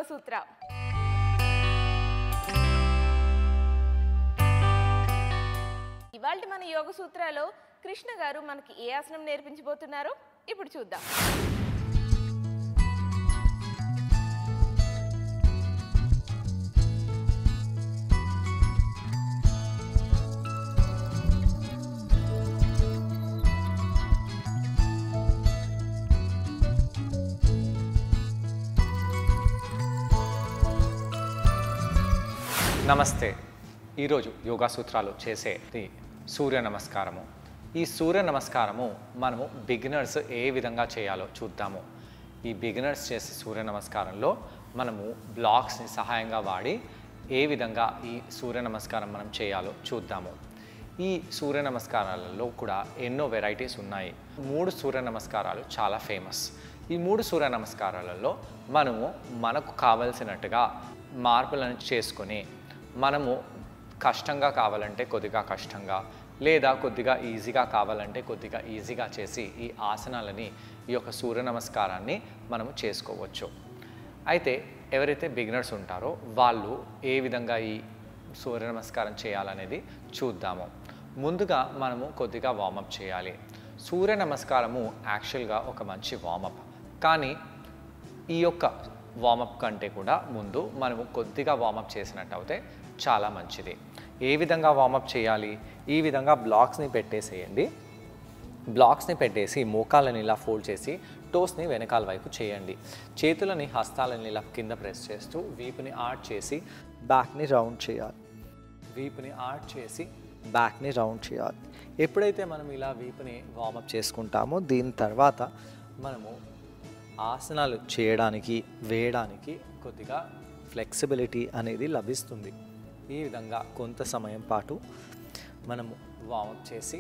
సూత్ర ఇవాళ మన యోగ సూత్రాలో కృష్ణ గారు మనకి ఏ ఆసనం నేర్పించబోతున్నారో ఇప్పుడు చూద్దాం నమస్తే ఈరోజు యోగా సూత్రాలు చేసేది సూర్య నమస్కారము ఈ సూర్య నమస్కారము మనము బిగినర్స్ ఏ విధంగా చేయాలో చూద్దాము ఈ బిగినర్స్ చేసే సూర్య నమస్కారంలో మనము బ్లాక్స్ని సహాయంగా వాడి ఏ విధంగా ఈ సూర్య నమస్కారం మనం చేయాలో చూద్దాము ఈ సూర్య నమస్కారాలలో కూడా ఎన్నో వెరైటీస్ ఉన్నాయి మూడు సూర్య నమస్కారాలు చాలా ఫేమస్ ఈ మూడు సూర్య నమస్కారాలలో మనము మనకు కావలసినట్టుగా మార్పులను చేసుకొని మనము కష్టంగా కావాలంటే కొద్దిగా కష్టంగా లేదా కొద్దిగా ఈజీగా కావాలంటే కొద్దిగా ఈజీగా చేసి ఈ ఆసనాలని ఈ యొక్క సూర్య నమస్కారాన్ని మనము చేసుకోవచ్చు అయితే ఎవరైతే బిగినర్స్ ఉంటారో వాళ్ళు ఏ విధంగా ఈ సూర్య నమస్కారం చేయాలనేది చూద్దాము ముందుగా మనము కొద్దిగా వార్మప్ చేయాలి సూర్య నమస్కారము యాక్చువల్గా ఒక మంచి వార్మప్ కానీ ఈ యొక్క వార్మప్ కంటే కూడా ముందు మనము కొద్దిగా వార్మప్ చేసినట్టు అయితే చాలా మంచిది ఏ విధంగా వార్మప్ చేయాలి ఈ విధంగా బ్లాక్స్ని పెట్టేసేయండి బ్లాక్స్ని పెట్టేసి మోకాళ్ళని ఇలా ఫోల్డ్ చేసి టోస్ని వెనకాల వైపు చేయండి చేతులని హస్తాలని ఇలా కింద ప్రెస్ చేస్తూ వీపుని ఆర్ట్ చేసి బ్యాక్ని రౌండ్ చేయాలి వీపుని ఆర్ట్ చేసి బ్యాక్ని రౌండ్ చేయాలి ఎప్పుడైతే మనం ఇలా వీపుని వార్మప్ చేసుకుంటామో దీని తర్వాత మనము ఆసనాలు చేయడానికి వేయడానికి కొద్దిగా ఫ్లెక్సిబిలిటీ అనేది లభిస్తుంది ఈ విధంగా కొంత సమయం పాటు మనము వార్మప్ చేసి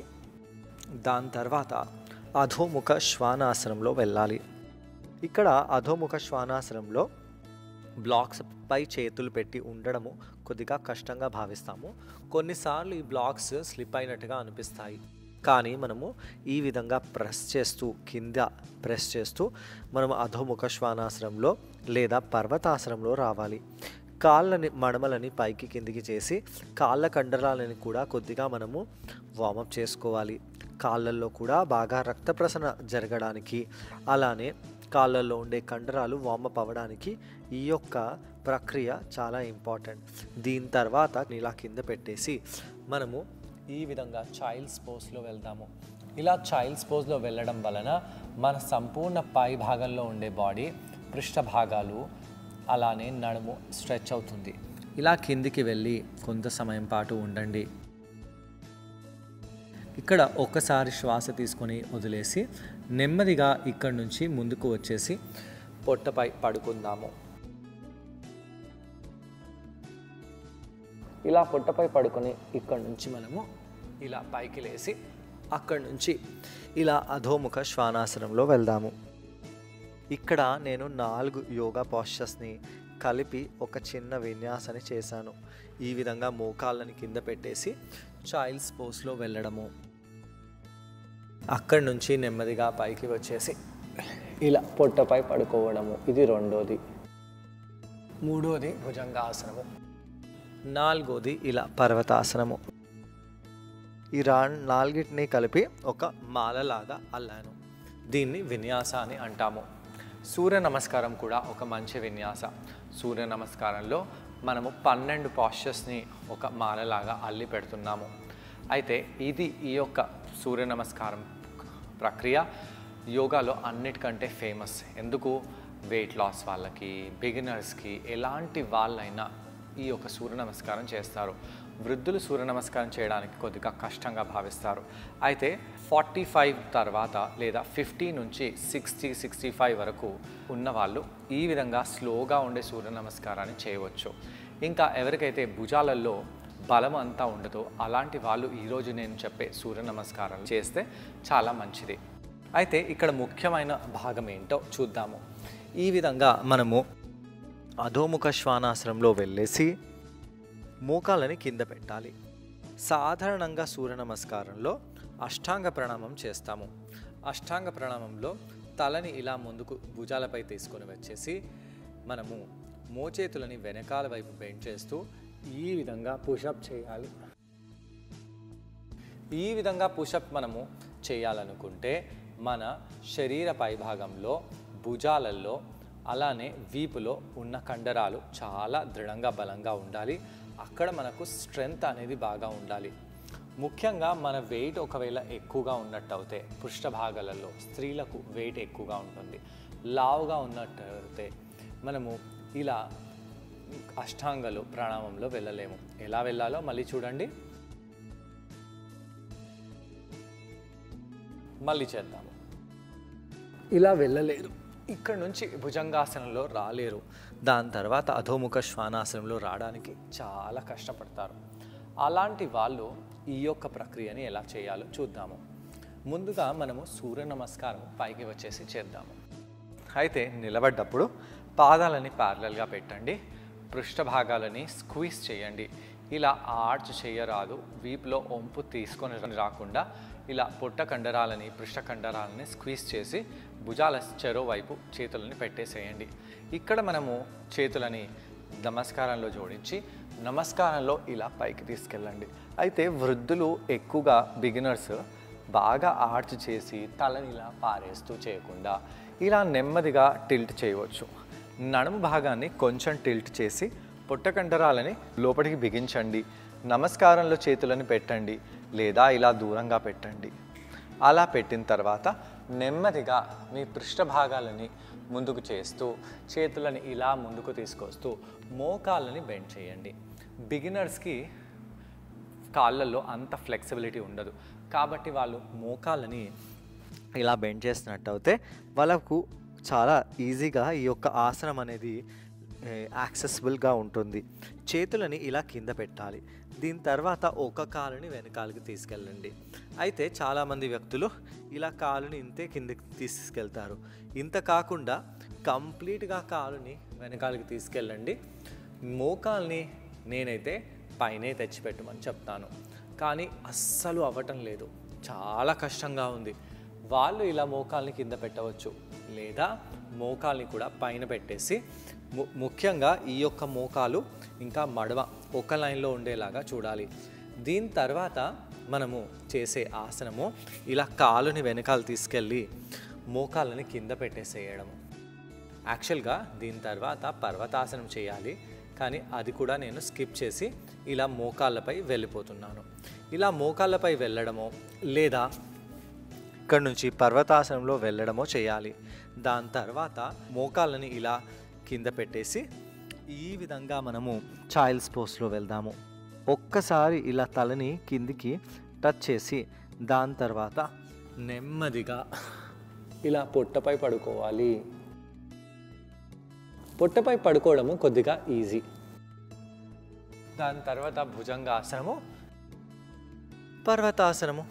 దాని తర్వాత అధోముఖ శ్వానాసనంలో వెళ్ళాలి ఇక్కడ అధోముఖ శ్వానాసనంలో బ్లాక్స్ పై చేతులు పెట్టి ఉండడము కొద్దిగా కష్టంగా భావిస్తాము కొన్నిసార్లు ఈ బ్లాక్స్ స్లిప్ అయినట్టుగా అనిపిస్తాయి కానీ మనము ఈ విధంగా ప్రెస్ చేస్తూ కింద ప్రెస్ చేస్తూ మనము అధోముఖ శ్వానాసనంలో లేదా పర్వతాసనంలో రావాలి కాళ్ళని మడమలని పైకి కిందికి చేసి కాళ్ళ కండరాలని కూడా కొద్దిగా మనము వార్మప్ చేసుకోవాలి కాళ్ళల్లో కూడా బాగా రక్త ప్రసరణ జరగడానికి అలానే కాళ్ళల్లో ఉండే కండరాలు వార్మప్ అవ్వడానికి ఈ యొక్క ప్రక్రియ చాలా ఇంపార్టెంట్ దీని తర్వాత ఇలా కింద పెట్టేసి మనము ఈ విధంగా చైల్డ్స్ పోస్లో వెళ్దాము ఇలా చైల్డ్స్ పోస్లో వెళ్ళడం వలన మన సంపూర్ణ పై భాగంలో ఉండే బాడీ పృష్ఠ భాగాలు అలానే నడుము స్ట్రెచ్ అవుతుంది ఇలా కిందికి వెళ్ళి కొంత సమయం పాటు ఉండండి ఇక్కడ ఒక్కసారి శ్వాస తీసుకొని వదిలేసి నెమ్మదిగా ఇక్కడి నుంచి ముందుకు వచ్చేసి పొట్టపై పడుకుందాము ఇలా పొట్టపై పడుకొని ఇక్కడి నుంచి మనము ఇలా పైకి లేసి అక్కడి నుంచి ఇలా అధోముఖ శ్వానాసనంలో వెళ్దాము ఇక్కడ నేను నాలుగు యోగా పాస్చర్స్ని కలిపి ఒక చిన్న విన్యాసాన్ని చేశాను ఈ విధంగా మోకాళ్ళని కింద పెట్టేసి చైల్డ్స్ పోస్లో వెళ్ళడము అక్కడి నుంచి నెమ్మదిగా పైకి వచ్చేసి ఇలా పొట్టపై పడుకోవడము ఇది రెండోది మూడోది భుజంగాసనము నాలుగోది ఇలా పర్వతాసనము ఈ రా నాలుగిటిని కలిపి ఒక మాలలాగా అల్లాను దీన్ని విన్యాస అని అంటాము సూర్య నమస్కారం కూడా ఒక మంచి విన్యాస సూర్య నమస్కారంలో మనము పన్నెండు పాస్చర్స్ని ఒక మాలలాగా అల్లి పెడుతున్నాము అయితే ఇది ఈ యొక్క సూర్య నమస్కారం ప్రక్రియ యోగాలో అన్నిటికంటే ఫేమస్ ఎందుకు వెయిట్ లాస్ వాళ్ళకి బిగినర్స్కి ఎలాంటి వాళ్ళైనా ఈ యొక్క సూర్య నమస్కారం చేస్తారు వృద్ధులు సూర్య నమస్కారం చేయడానికి కొద్దిగా కష్టంగా భావిస్తారు అయితే ఫార్టీ ఫైవ్ తర్వాత లేదా ఫిఫ్టీ నుంచి సిక్స్టీ సిక్స్టీ ఫైవ్ వరకు ఉన్నవాళ్ళు ఈ విధంగా స్లోగా ఉండే సూర్య నమస్కారాన్ని చేయవచ్చు ఇంకా ఎవరికైతే భుజాలలో బలం అంతా ఉండదో అలాంటి వాళ్ళు ఈరోజు నేను చెప్పే సూర్య నమస్కారం చేస్తే చాలా మంచిది అయితే ఇక్కడ ముఖ్యమైన భాగం ఏంటో చూద్దాము ఈ విధంగా మనము అధోముఖ శ్వానాసనంలో వెళ్ళేసి మోకాళ్ళని కింద పెట్టాలి సాధారణంగా సూర్య నమస్కారంలో అష్టాంగ ప్రణామం చేస్తాము అష్టాంగ ప్రణామంలో తలని ఇలా ముందుకు భుజాలపై తీసుకొని వచ్చేసి మనము మోచేతులని వెనకాల వైపు బెండ్ చేస్తూ ఈ విధంగా పుషప్ చేయాలి ఈ విధంగా పుషప్ మనము చేయాలనుకుంటే మన శరీర పైభాగంలో భుజాలలో అలానే వీపులో ఉన్న కండరాలు చాలా దృఢంగా బలంగా ఉండాలి అక్కడ మనకు స్ట్రెంగ్త్ అనేది బాగా ఉండాలి ముఖ్యంగా మన వెయిట్ ఒకవేళ ఎక్కువగా ఉన్నట్టు అయితే పృష్ఠభాగాలలో స్త్రీలకు వెయిట్ ఎక్కువగా ఉంటుంది లావుగా ఉన్నట్టు అయితే మనము ఇలా అష్టాంగలు ప్రాణాయామంలో వెళ్ళలేము ఎలా వెళ్ళాలో మళ్ళీ చూడండి మళ్ళీ చేద్దాము ఇలా వెళ్ళలేరు ఇక్కడ నుంచి భుజంగాసనంలో రాలేరు దాని తర్వాత అధోముఖ శ్వానాసనంలో రావడానికి చాలా కష్టపడతారు అలాంటి వాళ్ళు ఈ యొక్క ప్రక్రియని ఎలా చేయాలో చూద్దాము ముందుగా మనము సూర్య నమస్కారం పైకి వచ్చేసి చేద్దాము అయితే నిలబడ్డప్పుడు పాదాలని ప్యారలల్గా పెట్టండి పృష్ఠభాగాలని స్క్వీజ్ చేయండి ఇలా ఆర్చ్ చేయరాదు వీపులో ఒంపు తీసుకొని రాకుండా ఇలా పొట్ట కండరాలని పృష్ఠ కండరాలని స్క్వీజ్ చేసి భుజాల చెరో వైపు చేతులని పెట్టేసేయండి ఇక్కడ మనము చేతులని నమస్కారంలో జోడించి నమస్కారంలో ఇలా పైకి తీసుకెళ్ళండి అయితే వృద్ధులు ఎక్కువగా బిగినర్స్ బాగా ఆర్చ్ చేసి తలని ఇలా పారేస్తూ చేయకుండా ఇలా నెమ్మదిగా టిల్ట్ చేయవచ్చు నడుము భాగాన్ని కొంచెం టిల్ట్ చేసి పొట్టకండరాలని లోపలికి బిగించండి నమస్కారంలో చేతులను పెట్టండి లేదా ఇలా దూరంగా పెట్టండి అలా పెట్టిన తర్వాత నెమ్మదిగా మీ పృష్ఠభాగాలని ముందుకు చేస్తూ చేతులని ఇలా ముందుకు తీసుకొస్తూ మోకాళ్ళని బెండ్ చేయండి బిగినర్స్కి కాళ్ళల్లో అంత ఫ్లెక్సిబిలిటీ ఉండదు కాబట్టి వాళ్ళు మోకాళ్ళని ఇలా బెండ్ చేస్తున్నట్టు అయితే వాళ్ళకు చాలా ఈజీగా ఈ యొక్క ఆసనం అనేది యాక్సెసిబుల్గా ఉంటుంది చేతులని ఇలా కింద పెట్టాలి దీని తర్వాత ఒక కాలుని వెనకాలకి తీసుకెళ్ళండి అయితే చాలామంది వ్యక్తులు ఇలా కాలుని ఇంతే కిందకి తీసుకెళ్తారు ఇంత కాకుండా కంప్లీట్గా కాలుని వెనకాలకి తీసుకెళ్ళండి మోకాల్ని నేనైతే పైనే తెచ్చిపెట్టమని చెప్తాను కానీ అస్సలు అవ్వటం లేదు చాలా కష్టంగా ఉంది వాళ్ళు ఇలా మోకాల్ని కింద పెట్టవచ్చు లేదా మోకాల్ని కూడా పైన పెట్టేసి ము ముఖ్యంగా ఈ యొక్క మోకాలు ఇంకా మడవ ఒక లైన్లో ఉండేలాగా చూడాలి దీని తర్వాత మనము చేసే ఆసనము ఇలా కాలుని వెనకాల తీసుకెళ్ళి మోకాళ్ళని కింద పెట్టేసేయడము యాక్చువల్గా దీని తర్వాత పర్వతాసనం చేయాలి కానీ అది కూడా నేను స్కిప్ చేసి ఇలా మోకాళ్ళపై వెళ్ళిపోతున్నాను ఇలా మోకాళ్ళపై వెళ్ళడమో లేదా ఇక్కడ నుంచి పర్వతాసనంలో వెళ్ళడమో చేయాలి దాని తర్వాత మోకాళ్ళని ఇలా కింద పెట్టేసి ఈ విధంగా మనము చైల్డ్స్ పోస్ట్లో వెళ్దాము ఒక్కసారి ఇలా తలని కిందికి టచ్ చేసి దాని తర్వాత నెమ్మదిగా ఇలా పొట్టపై పడుకోవాలి పొట్టపై పడుకోవడము కొద్దిగా ఈజీ దాని తర్వాత భుజంగాసనము పర్వతాసనము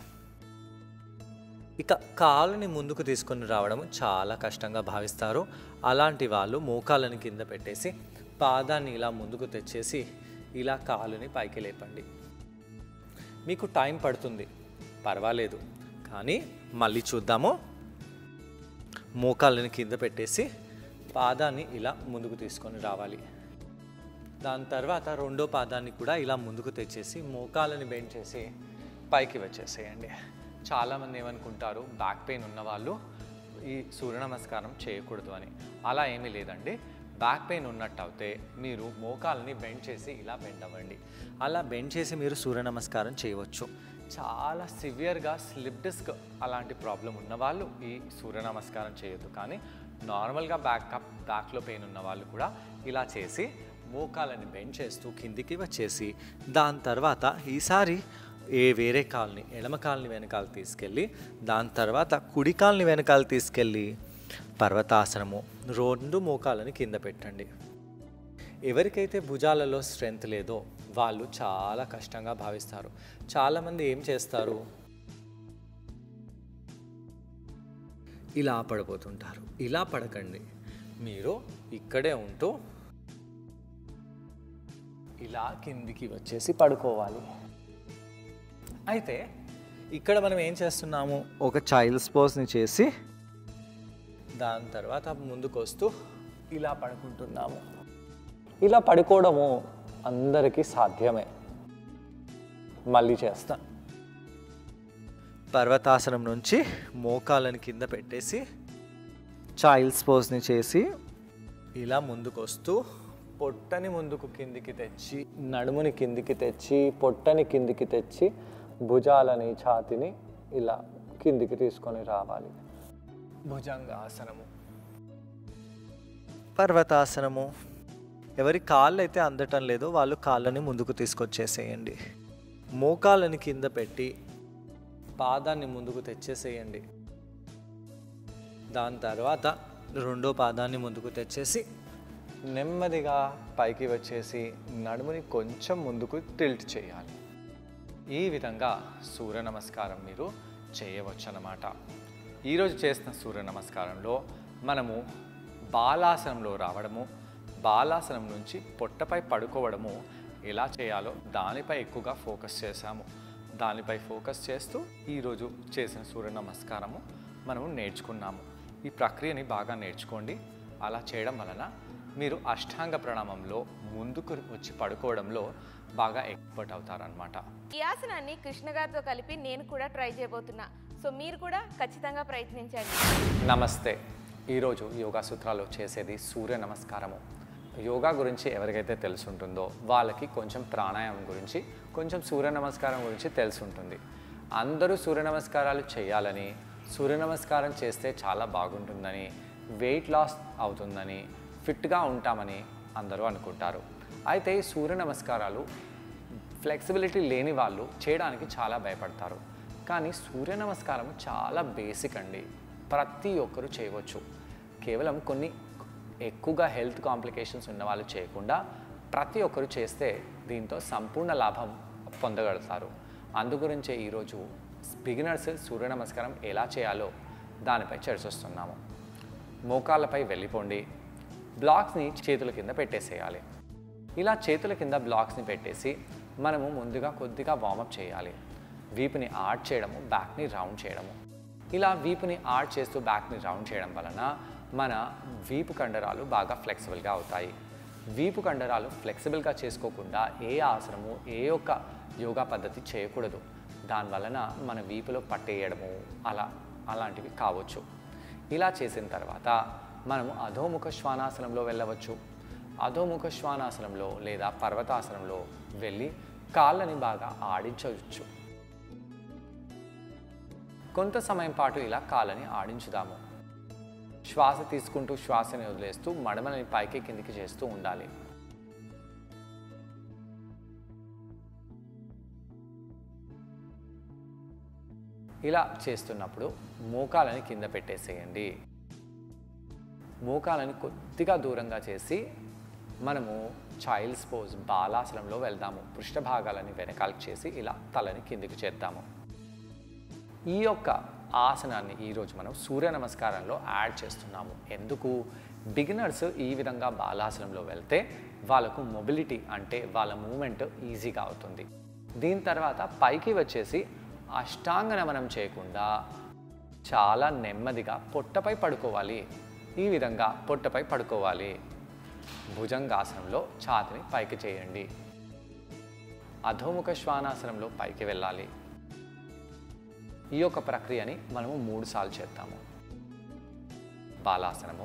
ఇక కాలుని ముందుకు తీసుకొని రావడం చాలా కష్టంగా భావిస్తారు అలాంటి వాళ్ళు మోకాళ్ళని కింద పెట్టేసి పాదాన్ని ఇలా ముందుకు తెచ్చేసి ఇలా కాలుని పైకి లేపండి మీకు టైం పడుతుంది పర్వాలేదు కానీ మళ్ళీ చూద్దాము మోకాళ్ళని కింద పెట్టేసి పాదాన్ని ఇలా ముందుకు తీసుకొని రావాలి దాని తర్వాత రెండో పాదాన్ని కూడా ఇలా ముందుకు తెచ్చేసి మోకాళ్ళని బెండ్ చేసి పైకి వచ్చేసేయండి చాలామంది ఏమనుకుంటారు బ్యాక్ పెయిన్ ఉన్నవాళ్ళు ఈ సూర్య నమస్కారం చేయకూడదు అని అలా ఏమీ లేదండి బ్యాక్ పెయిన్ ఉన్నట్టు అయితే మీరు మోకాల్ని బెండ్ చేసి ఇలా బెండ్ అవ్వండి అలా బెండ్ చేసి మీరు సూర్య నమస్కారం చేయవచ్చు చాలా సివియర్గా స్లిప్ డిస్క్ అలాంటి ప్రాబ్లం ఉన్నవాళ్ళు ఈ సూర్య నమస్కారం చేయొద్దు కానీ నార్మల్గా బ్యాక్ బ్యాక్లో పెయిన్ ఉన్న వాళ్ళు కూడా ఇలా చేసి మోకాలని బెండ్ చేస్తూ కిందికి వచ్చేసి దాని తర్వాత ఈసారి ఏ వేరే కాల్ని ఎడమ కాల్ని వెనకాల తీసుకెళ్ళి దాని తర్వాత కుడి కాల్ని వెనకాల తీసుకెళ్ళి పర్వతాసనము రెండు మోకాలని కింద పెట్టండి ఎవరికైతే భుజాలలో స్ట్రెంగ్త్ లేదో వాళ్ళు చాలా కష్టంగా భావిస్తారు చాలామంది ఏం చేస్తారు ఇలా పడిపోతుంటారు ఇలా పడకండి మీరు ఇక్కడే ఉంటూ ఇలా కిందికి వచ్చేసి పడుకోవాలి అయితే ఇక్కడ మనం ఏం చేస్తున్నాము ఒక చైల్డ్స్ పోస్ని చేసి దాని తర్వాత ముందుకు వస్తూ ఇలా పడుకుంటున్నాము ఇలా పడుకోవడము అందరికీ సాధ్యమే మళ్ళీ చేస్తా పర్వతాసనం నుంచి మోకాలను కింద పెట్టేసి చైల్డ్స్ పోజ్ని చేసి ఇలా ముందుకు వస్తూ పొట్టని ముందుకు కిందికి తెచ్చి నడుముని కిందికి తెచ్చి పొట్టని కిందికి తెచ్చి భుజాలని ఛాతిని ఇలా కిందికి తీసుకొని రావాలి భుజంగాసనము పర్వతాసనము ఎవరి కాళ్ళు అయితే అందటం లేదో వాళ్ళు కాళ్ళని ముందుకు తీసుకొచ్చేసేయండి మోకాళ్ళని కింద పెట్టి పాదాన్ని ముందుకు తెచ్చేసేయండి దాని తర్వాత రెండో పాదాన్ని ముందుకు తెచ్చేసి నెమ్మదిగా పైకి వచ్చేసి నడుముని కొంచెం ముందుకు టిల్ట్ చేయాలి ఈ విధంగా సూర్య నమస్కారం మీరు చేయవచ్చు అన్నమాట ఈరోజు చేసిన సూర్య నమస్కారంలో మనము బాలాసనంలో రావడము బాలాసనం నుంచి పొట్టపై పడుకోవడము ఎలా చేయాలో దానిపై ఎక్కువగా ఫోకస్ చేశాము దానిపై ఫోకస్ చేస్తూ ఈరోజు చేసిన సూర్య నమస్కారము మనము నేర్చుకున్నాము ఈ ప్రక్రియని బాగా నేర్చుకోండి అలా చేయడం వలన మీరు అష్టాంగ ప్రణామంలో ముందుకు వచ్చి పడుకోవడంలో బాగా ఎక్స్పర్ట్ అవుతారనమాట ఈ ఆసనాన్ని కృష్ణ గారితో కలిపి నేను కూడా ట్రై చేయబోతున్నా సో మీరు కూడా ఖచ్చితంగా ప్రయత్నించండి నమస్తే ఈరోజు యోగా సూత్రాలు చేసేది సూర్య నమస్కారము యోగా గురించి ఎవరికైతే తెలుసుంటుందో వాళ్ళకి కొంచెం ప్రాణాయామం గురించి కొంచెం సూర్య నమస్కారం గురించి తెలుసుంటుంది అందరూ సూర్య నమస్కారాలు చేయాలని సూర్య నమస్కారం చేస్తే చాలా బాగుంటుందని వెయిట్ లాస్ అవుతుందని ఫిట్గా ఉంటామని అందరూ అనుకుంటారు అయితే ఈ సూర్య నమస్కారాలు ఫ్లెక్సిబిలిటీ లేని వాళ్ళు చేయడానికి చాలా భయపడతారు కానీ సూర్య నమస్కారం చాలా బేసిక్ అండి ప్రతి ఒక్కరూ చేయవచ్చు కేవలం కొన్ని ఎక్కువగా హెల్త్ కాంప్లికేషన్స్ ఉన్న వాళ్ళు చేయకుండా ప్రతి ఒక్కరు చేస్తే దీంతో సంపూర్ణ లాభం పొందగలుగుతారు అందుగురించే ఈరోజు బిగినర్స్ సూర్య నమస్కారం ఎలా చేయాలో దానిపై చర్చిస్తున్నాము మోకాళ్ళపై వెళ్ళిపోండి బ్లాక్స్ని చేతుల కింద పెట్టేసేయాలి ఇలా చేతుల కింద బ్లాక్స్ని పెట్టేసి మనము ముందుగా కొద్దిగా వార్మప్ చేయాలి వీపుని ఆడ్ చేయడము బ్యాక్ని రౌండ్ చేయడము ఇలా వీపుని ఆడ్ చేస్తూ బ్యాక్ని రౌండ్ చేయడం వలన మన వీపు కండరాలు బాగా ఫ్లెక్సిబుల్గా అవుతాయి వీపు కండరాలు ఫ్లెక్సిబుల్గా చేసుకోకుండా ఏ ఆసనము ఏ ఒక్క యోగా పద్ధతి చేయకూడదు దానివలన మన వీపులో పట్టేయడము అలా అలాంటివి కావచ్చు ఇలా చేసిన తర్వాత మనము అధోముఖ శ్వానాసనంలో వెళ్ళవచ్చు అధోముఖ శ్వానాసనంలో లేదా పర్వతాసనంలో వెళ్ళి కాళ్ళని బాగా ఆడించవచ్చు కొంత సమయం పాటు ఇలా కాళ్ళని ఆడించుదాము శ్వాస తీసుకుంటూ శ్వాసని వదిలేస్తూ మడమని పైకి కిందికి చేస్తూ ఉండాలి ఇలా చేస్తున్నప్పుడు మోకాలని కింద పెట్టేసేయండి మోకాలని కొద్దిగా దూరంగా చేసి మనము చైల్డ్స్ పోజ్ బాలాసనంలో వెళ్దాము పృష్ఠభాగాలని వెనకాలకు చేసి ఇలా తలని కిందికి చేద్దాము ఈ యొక్క ఆసనాన్ని ఈరోజు మనం సూర్య నమస్కారంలో యాడ్ చేస్తున్నాము ఎందుకు బిగినర్స్ ఈ విధంగా బాలాసనంలో వెళ్తే వాళ్ళకు మొబిలిటీ అంటే వాళ్ళ మూమెంట్ ఈజీగా అవుతుంది దీని తర్వాత పైకి వచ్చేసి అష్టాంగ నమనం చేయకుండా చాలా నెమ్మదిగా పొట్టపై పడుకోవాలి ఈ విధంగా పొట్టపై పడుకోవాలి భుజంగాసనంలో ఛాతిని పైకి చేయండి అధోముఖ శ్వానాసనంలో పైకి వెళ్ళాలి ఈ యొక్క ప్రక్రియని మనము మూడు సార్లు చేద్దాము బాలాసనము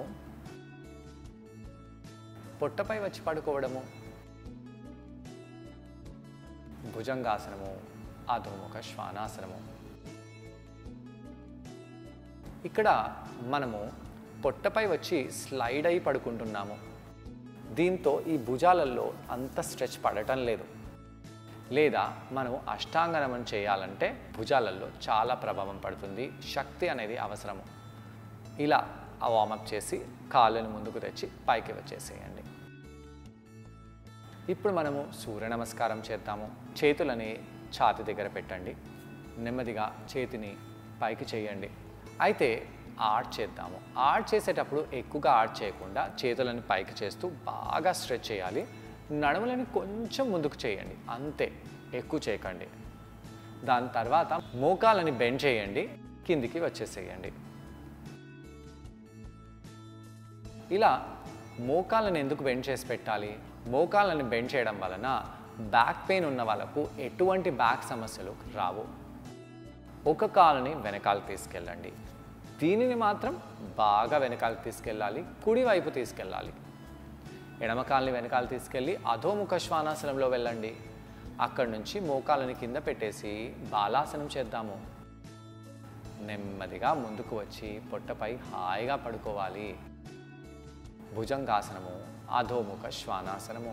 పొట్టపై వచ్చి పడుకోవడము భుజంగాసనము అధోముఖ శ్వానాసనము ఇక్కడ మనము పొట్టపై వచ్చి స్లైడ్ అయి పడుకుంటున్నాము దీంతో ఈ భుజాలలో అంత స్ట్రెచ్ పడటం లేదు లేదా మనము అష్టాంగనమం చేయాలంటే భుజాలలో చాలా ప్రభావం పడుతుంది శక్తి అనేది అవసరము ఇలా ఆ వార్మప్ చేసి కాళ్ళని ముందుకు తెచ్చి పైకి వచ్చేసేయండి ఇప్పుడు మనము సూర్య నమస్కారం చేద్దాము చేతులని ఛాతి దగ్గర పెట్టండి నెమ్మదిగా చేతిని పైకి చేయండి అయితే ఆర్ట్ చేద్దాము ఆర్ట్ చేసేటప్పుడు ఎక్కువగా ఆర్ట్ చేయకుండా చేతులని పైకి చేస్తూ బాగా స్ట్రెచ్ చేయాలి నడుములని కొంచెం ముందుకు చేయండి అంతే ఎక్కువ చేయకండి దాని తర్వాత మోకాలని బెండ్ చేయండి కిందికి వచ్చేసేయండి ఇలా మోకాలను ఎందుకు బెండ్ చేసి పెట్టాలి మోకాళ్ళని బెండ్ చేయడం వలన బ్యాక్ పెయిన్ ఉన్న వాళ్ళకు ఎటువంటి బ్యాక్ సమస్యలు రావు ఒక కాలుని వెనకాల తీసుకెళ్ళండి దీనిని మాత్రం బాగా వెనకాల తీసుకెళ్ళాలి కుడి వైపు తీసుకెళ్ళాలి ఎడమ కాలుని వెనకాల తీసుకెళ్ళి అధోముఖ శ్వానాసనంలో వెళ్ళండి అక్కడి నుంచి మోకాలని కింద పెట్టేసి బాలాసనం చేద్దాము నెమ్మదిగా ముందుకు వచ్చి పొట్టపై హాయిగా పడుకోవాలి భుజంగాసనము అధోముఖ శ్వానాసనము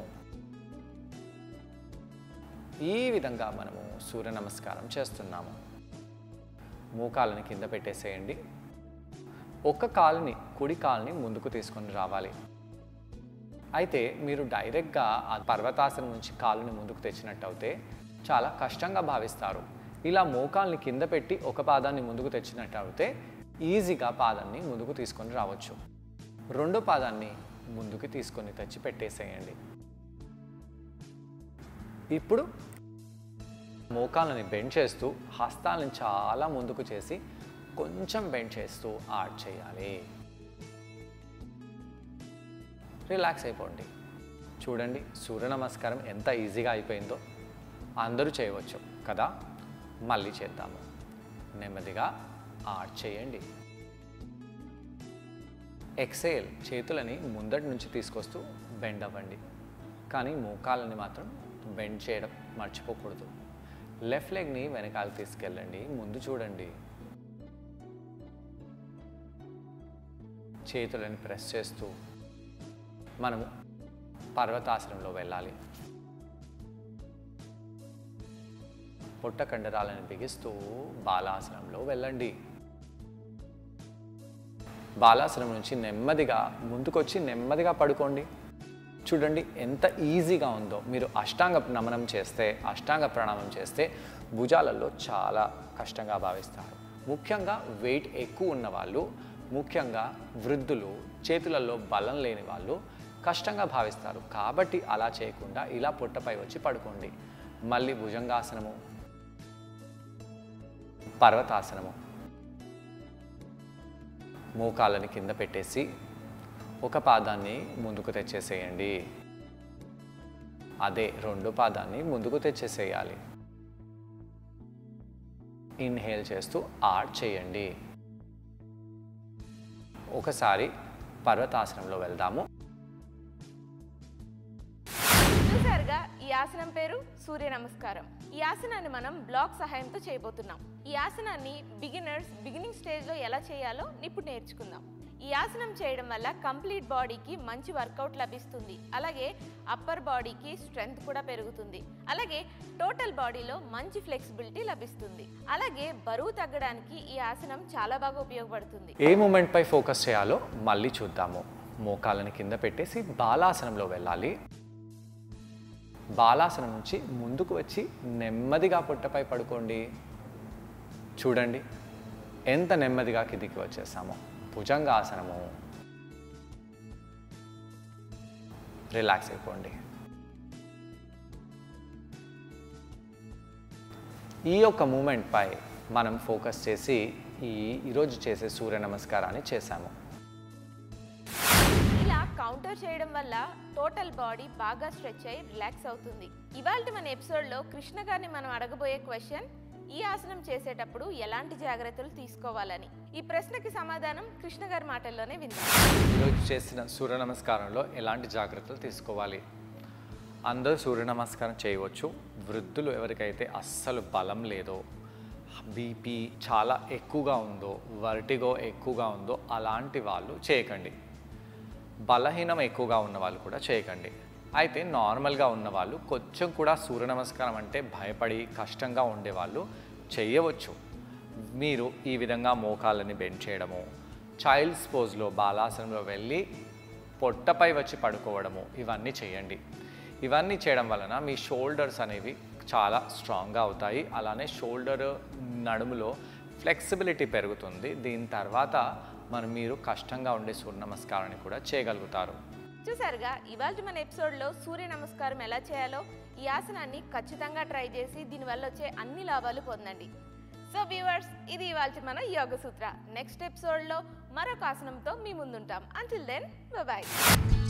ఈ విధంగా మనము సూర్య నమస్కారం చేస్తున్నాము మోకాలని కింద పెట్టేసేయండి ఒక కాలుని కుడి కాలుని ముందుకు తీసుకొని రావాలి అయితే మీరు డైరెక్ట్గా ఆ పర్వతాసనం నుంచి కాలుని ముందుకు తెచ్చినట్టు అయితే చాలా కష్టంగా భావిస్తారు ఇలా మోకాల్ని కింద పెట్టి ఒక పాదాన్ని ముందుకు తెచ్చినట్టు అయితే ఈజీగా పాదాన్ని ముందుకు తీసుకొని రావచ్చు రెండో పాదాన్ని ముందుకు తీసుకొని తెచ్చి పెట్టేసేయండి ఇప్పుడు మోకాళ్ళని బెండ్ చేస్తూ హస్తాలను చాలా ముందుకు చేసి కొంచెం బెండ్ చేస్తూ ఆర్ట్ చేయాలి రిలాక్స్ అయిపోండి చూడండి సూర్య నమస్కారం ఎంత ఈజీగా అయిపోయిందో అందరూ చేయవచ్చు కదా మళ్ళీ చేద్దాము నెమ్మదిగా ఆర్ట్ చేయండి ఎక్సేల్ చేతులని ముందటి నుంచి తీసుకొస్తూ బెండ్ అవ్వండి కానీ మోకాలని మాత్రం బెండ్ చేయడం మర్చిపోకూడదు లెఫ్ట్ లెగ్ని వెనకాల తీసుకెళ్ళండి ముందు చూడండి చేతులని ప్రెస్ చేస్తూ మనము పర్వతాసనంలో వెళ్ళాలి పొట్ట కండరాలను బిగిస్తూ బాలాసనంలో వెళ్ళండి బాలాసనం నుంచి నెమ్మదిగా ముందుకొచ్చి నెమ్మదిగా పడుకోండి చూడండి ఎంత ఈజీగా ఉందో మీరు అష్టాంగ నమనం చేస్తే అష్టాంగ ప్రణామం చేస్తే భుజాలలో చాలా కష్టంగా భావిస్తారు ముఖ్యంగా వెయిట్ ఎక్కువ ఉన్న వాళ్ళు ముఖ్యంగా వృద్ధులు చేతులలో బలం లేని వాళ్ళు కష్టంగా భావిస్తారు కాబట్టి అలా చేయకుండా ఇలా పొట్టపై వచ్చి పడుకోండి మళ్ళీ భుజంగాసనము పర్వతాసనము మోకాళ్ళని కింద పెట్టేసి ఒక పాదాన్ని ముందుకు తెచ్చేసేయండి అదే రెండు పాదాన్ని ముందుకు తెచ్చేసేయాలి ఇన్హేల్ చేస్తూ ఆర్ట్ చేయండి ఒకసారి పర్వతాసనంలో వెళ్దాము చూసారుగా ఈ ఆసనం పేరు సూర్య నమస్కారం ఈ ఆసనాన్ని మనం బ్లాక్ సహాయంతో చేయబోతున్నాం ఈ ఆసనాన్ని బిగినర్స్ బిగినింగ్ స్టేజ్లో ఎలా చేయాలో ఇప్పుడు నేర్చుకుందాం ఈ ఆసనం చేయడం వల్ల కంప్లీట్ బాడీకి మంచి వర్కౌట్ లభిస్తుంది అలాగే అప్పర్ బాడీకి స్ట్రెంగ్త్ కూడా పెరుగుతుంది అలాగే టోటల్ బాడీలో మంచి ఫ్లెక్సిబిలిటీ లభిస్తుంది అలాగే బరువు తగ్గడానికి ఈ ఆసనం చాలా బాగా ఉపయోగపడుతుంది ఏ మూమెంట్ పై ఫోకస్ చేయాలో మళ్ళీ చూద్దాము మోకాళ్ళని కింద పెట్టేసి బాలాసనంలో వెళ్ళాలి బాలాసనం నుంచి ముందుకు వచ్చి నెమ్మదిగా పొట్టపై పడుకోండి చూడండి ఎంత నెమ్మదిగా కిందికి వచ్చేసామో భుజంగాసనము రిలాక్స్ అయిపోండి ఈ యొక్క మూమెంట్పై మనం ఫోకస్ చేసి ఈ ఈరోజు చేసే సూర్య నమస్కారాన్ని చేశాము ఇలా కౌంటర్ చేయడం వల్ల టోటల్ బాడీ బాగా స్ట్రెచ్ అయ్యి రిలాక్స్ అవుతుంది ఇవాళ మన ఎపిసోడ్లో కృష్ణ గారిని మనం అడగబోయే క్వశ్చన్ ఈ ఆసనం చేసేటప్పుడు ఎలాంటి జాగ్రత్తలు తీసుకోవాలని ఈ ప్రశ్నకి సమాధానం కృష్ణ గారి మాటల్లోనే విందాం ఈరోజు చేసిన సూర్య నమస్కారంలో ఎలాంటి జాగ్రత్తలు తీసుకోవాలి అందరూ సూర్య నమస్కారం చేయవచ్చు వృద్ధులు ఎవరికైతే అస్సలు బలం లేదో బీపీ చాలా ఎక్కువగా ఉందో వర్టిగో ఎక్కువగా ఉందో అలాంటి వాళ్ళు చేయకండి బలహీనం ఎక్కువగా ఉన్న వాళ్ళు కూడా చేయకండి అయితే నార్మల్గా ఉన్న వాళ్ళు కొంచెం కూడా సూర్య నమస్కారం అంటే భయపడి కష్టంగా ఉండేవాళ్ళు చేయవచ్చు మీరు ఈ విధంగా మోకాళ్ళని బెండ్ చేయడము చైల్డ్స్ పోజ్లో బాలాసనంలో వెళ్ళి పొట్టపై వచ్చి పడుకోవడము ఇవన్నీ చేయండి ఇవన్నీ చేయడం వలన మీ షోల్డర్స్ అనేవి చాలా స్ట్రాంగ్గా అవుతాయి అలానే షోల్డర్ నడుములో ఫ్లెక్సిబిలిటీ పెరుగుతుంది దీని తర్వాత మనం మీరు కష్టంగా ఉండే సూర్య నమస్కారాన్ని కూడా చేయగలుగుతారు చూసారుగా ఇవాళ మన ఎపిసోడ్లో సూర్య నమస్కారం ఎలా చేయాలో ఈ ఆసనాన్ని ఖచ్చితంగా ట్రై చేసి దీనివల్ల వచ్చే అన్ని లాభాలు పొందండి సో వ్యూవర్స్ ఇది ఇవాళ మన యోగ సూత్ర నెక్స్ట్ ఎపిసోడ్లో మరొక ఆసనంతో మీ ముందుంటాం అంటిల్ దెన్ బాయ్